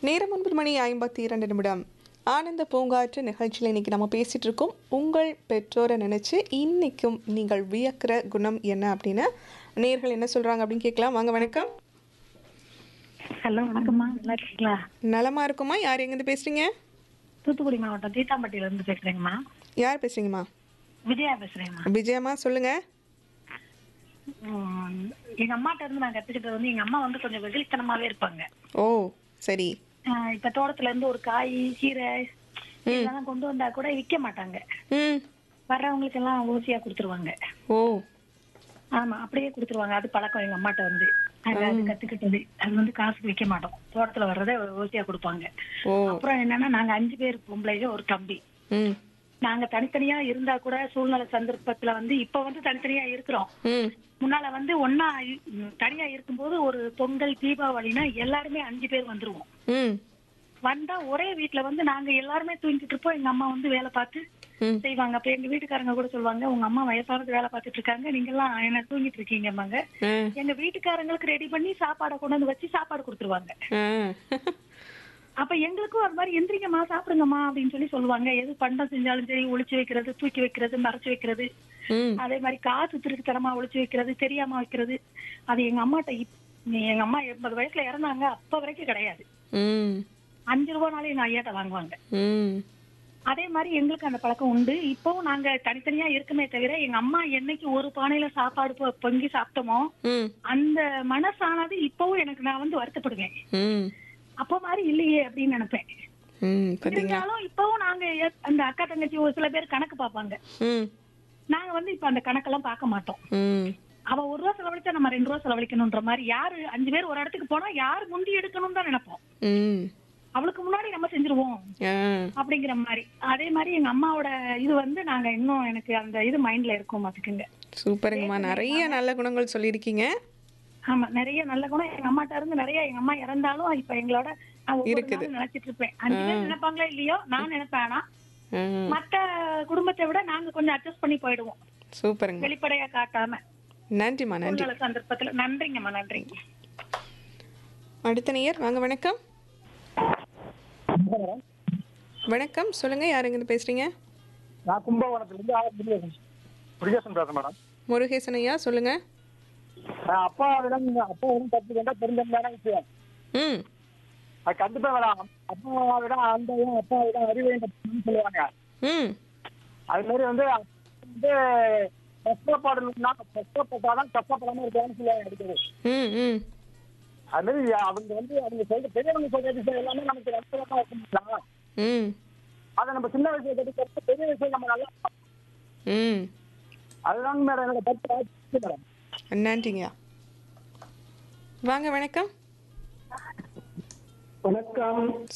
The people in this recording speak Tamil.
நேரம் ஒன்பது மணி ஐம்பத்தி இரண்டு நிமிடம் ஆனந்த பூங்காற்று நிகழ்ச்சியில் இன்னைக்கு நம்ம பேசிட்டு இருக்கோம் உங்கள் பெற்றோரை நினைச்சு இன்னைக்கும் நீங்கள் வியக்கிற குணம் என்ன அப்படின்னு நேர்கள் என்ன சொல்றாங்க அப்படின்னு கேட்கலாம் வாங்க வணக்கம் ஹலோ வணக்கம்மா நல்லா இருக்கீங்களா நலமா இருக்குமா யார் எங்கேருந்து பேசுறீங்க தூத்துக்குடி மாவட்டம் தீட்டாம்பட்டியில இருந்து பேசுறேங்கம்மா யார் பேசுறீங்கம்மா விஜயா பேசுறேங்கம்மா விஜயம்மா சொல்லுங்க உம், எங்க அம்மாட்ட இருந்து நான் கத்துக்கிட்டது வந்து எங்க அம்மா வந்து கொஞ்சம் வெகுளித்தனமாவே இருப்பாங்க ஓ சரி ஆஹ் இப்ப தோட்டத்துல இருந்து ஒரு காய் கீரை இதெல்லாம் கொண்டு வந்தா கூட விக்க மாட்டாங்க ம் வர்றவங்களுக்கு எல்லாம் ஓசியா கொடுத்துருவாங்க ஓ ஆமா அப்படியே கொடுத்துருவாங்க அது பழக்கம் எங்க அம்மாட்ட வந்து அது அது கத்துக்கிட்டது அது வந்து காசுக்கு விக்க மாட்டோம் தோட்டத்துல வர்றதை ஓசியா கொடுப்பாங்க ஓ அப்புறம் என்னன்னா நாங்க அஞ்சு பேர் பொம்பளைங்க ஒரு தம்பி ம் நாங்க தனித்தனியா இருந்தா கூட சூழ்நிலை சந்தர்ப்பத்துல வந்து இப்ப வந்து தனித்தனியா இருக்கிறோம் ம் முன்னால வந்து ஒன்னா இ- ம், தனியா இருக்கும்போது ஒரு பொங்கல் தீபாவளினா எல்லாருமே அஞ்சு பேர் வந்துருவோம் ம் வந்தா ஒரே வீட்ல வந்து நாங்க எல்லாருமே தூங்கிட்டு இருப்போம் எங்க அம்மா வந்து வேலை பார்த்து ம் செய்வாங்க அப்ப எங்க வீட்டுக்காரங்க கூட சொல்லுவாங்க உங்க அம்மா வயசானது வேலை பார்த்துட்டு இருக்காங்க நீங்க எல்லாம் என்ன தூங்கிட்டு இருக்கீங்கம்மாங்க ஆ எங்க வீட்டுக்காரங்களுக்கு ரெடி பண்ணி சாப்பாடை கொண்டு வந்து வச்சு சாப்பாடு கொடுத்துருவாங்க ஆ அப்ப எங்களுக்கும் அது மாதிரி எந்திரிங்கம்மா சாப்பிடுங்கம்மா அப்படின்னு சொல்லி சொல்லுவாங்க எது பண்டம் செஞ்சாலும் சரி ஒளிச்சு வைக்கிறது தூக்கி வைக்கிறது மறைச்சு வைக்கிறது ம் அதே மாதிரி காசு திருட்டுத்தனமா ஒளிச்சு வைக்கிறது தெரியாம வைக்கிறது அது எங்க அம்மாட்ட இப்- எங்க அம்மா எண்பது வயசுல இறந்தாங்க அப்ப வரைக்கும் கிடையாது ம் அஞ்சு ரூபானாலும் எங்க ஐயாட்ட வாங்குவாங்க ம் அதே மாதிரி எங்களுக்கு அந்த பழக்கம் உண்டு இப்பவும் நாங்க தனித்தனியா இருக்குமே தவிர எங்க அம்மா என்னைக்கு ஒரு பானையில சாப்பாடு பொ- பொங்கி சாப்பிட்டோமோ ம் அந்த மனசானது இப்பவும் எனக்கு நான் வந்து வருத்தப்படுவேன் ம் அப்ப மாதிரி இல்லையே அப்படின்னு நினைப்பேன் ம் பார்த்தீங்களா இருந்தாலும் இப்பவும் நாங்க எ- அந்த அக்கா தங்கச்சி ஒரு சில பேர் கணக்கு பார்ப்பாங்க ம் நாங்க வந்து இப்ப அந்த கணக்கெல்லாம் பார்க்க மாட்டோம் ம் அவ ஒரு ரூபா செலவழிச்சா நம்ம ரெண்டு ரூபா செலவழிக்கணும்ன்ற மாதிரி யாரு அஞ்சு பேர் ஒரு இடத்துக்கு போனா யார் முந்தி எடுக்கணும்னு தான் நினைப்போம் ம் அவளுக்கு முன்னாடி நம்ம செஞ்சிருவோம் ஆ அப்படிங்கிற மாதிரி அதே மாதிரி எங்க அம்மாவோட இது வந்து நாங்க இன்னும் எனக்கு அந்த இது மைண்ட்ல இருக்கும் பாத்துக்குங்க சூப்பருங்கம்மா நிறைய நல்ல குணங்கள் சொல்லியிருக்கீங்க ஆமா நிறைய நல்ல குணம் எங்க அம்மாட்ட இருந்து நிறைய எங்க அம்மா இறந்தாலும் இப்ப எங்களோட நான் ஒவ்வொரு இருக்குது. நாளும் நினைச்சிட்டு இருப்பேன் அஞ்சு பேர் நினைப்பாங்களோ இல்லையோ நான் நினைப்பேன் ஆனா ஆ மத்த குடும்பத்தை விட நாங்க கொஞ்சம் அட்ஜஸ்ட் பண்ணி போயிடுவோம் சூப்பருங்க வெளிப்படையா காட்டாம நன்றிம்மா நன்றி சூழ்நிலை சந்தர்ப்பத்துல நன்றிங்கம்மா நன்றிங்க அடுத்த நேயர் வாங்க வணக்கம் வணக்கம் சொல்லுங்க யாருங்க பேசுறீங்க நான் கும்பகோணத்துலேருந்து ஆர் முருகேசன் முருகேசன் பேசுறேன் மேடம் முருகேசன் ஐயா சொல்லுங்க நான் அப்பாவிடம் அப்பாவிடம் கற்று கொண்டா பெருந்தன்மையான விஷயம் ம் அது கண்டிப்பா வேணாம் அப்பாவிடம் அன்பையும் அப்பாவிடம் அறிவையும் கற்றுக்கணும்னு சொல்லுவாங்க ம் அது மாதிரி வந்து வந்து கஷ்டப்படணும்னா கஷ்டப்பட்டாதான் கஷ்டப்படாம இருக்கலாம்னு சொல்லுவாங்க அடிக்கடி ம் ம் அது மாதிரி அவங்க வந்து அவங்க சொல்ற பெரியவங்க சொல்ற விஷயம் எல்லாமே நமக்கு ரத்தமா இருக்குங்களா ம் அதை நம்ம சின்ன வயசுல கற்றுக்கிறது பெரிய விஷயம் நம்ம நல்லா ம் அதுதான் மேடம் என்னோட கருத்து மேடம் நன்றிங்கய்யா வாங்க வணக்கம் வணக்கம்